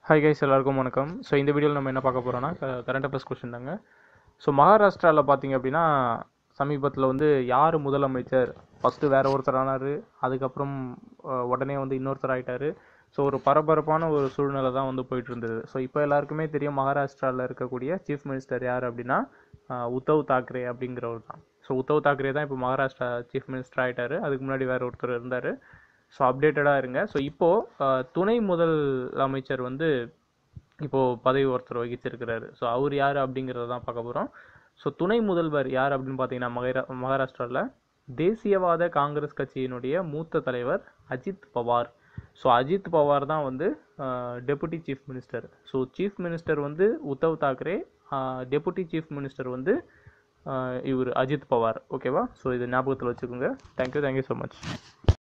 hi guys எல்லாருக்கும் வணக்கம் so இந்த வீடியோவில் நம்ம என்ன பார்க்க போகிறோம்னா கரண்ட் அஃபேர்ஸ் கொஸ்டின் தாங்க ஸோ மகாராஷ்டிராவில் பார்த்தீங்க அப்படின்னா சமீபத்தில் வந்து யார் முதலமைச்சர் ஃபஸ்ட்டு வேற ஒருத்தர் ஆனார் அதுக்கப்புறம் அஹ், உடனே வந்து இன்னொருத்தர் ஆயிட்டாரு ஸோ ஒரு பரபரப்பான ஒரு சூழ்நிலை தான் வந்து போயிட்டு இருந்தது ஸோ இப்போ எல்லாருக்குமே தெரியும் மகாராஷ்டிராவில் இருக்கக்கூடிய சீஃப் மினிஸ்டர் யார் அப்படின்னா அஹ், உத்தவ் தாக்கரே அப்படிங்கிறவர் தான் ஸோ உத்தவ் தாக்கரே தான் இப்போ மகாராஷ்டிரா சீஃப் மினிஸ்டர் ஆயிட்டாரு அதுக்கு முன்னாடி வேற ஒருத்தர் இருந்தார் ஸோ அப்டேட்டடாக இருங்க ஸோ இப்போது துணை முதல் அமைச்சர் வந்து இப்போது பதவி ஒருத்தர் வகிச்சிருக்கிறாரு ஸோ அவர் யார் அப்படிங்கிறத தான் பார்க்க போகிறோம் ஸோ துணை முதல்வர் யார் அப்படின்னு பார்த்தீங்கன்னா மகாரா மகாராஷ்டிராவில் தேசியவாத காங்கிரஸ் கட்சியினுடைய மூத்த தலைவர் அஜித் பவார் ஸோ அஜித் பவார் தான் வந்து deputy chief minister so chief minister வந்து Uddhav Thackeray deputy chief minister வந்து இவர் அஜித் பவார் ஓகேவா ஸோ இது ஞாபகத்தில் வச்சுக்கோங்க தேங்க்யூ தேங்க்யூ ஸோ மச்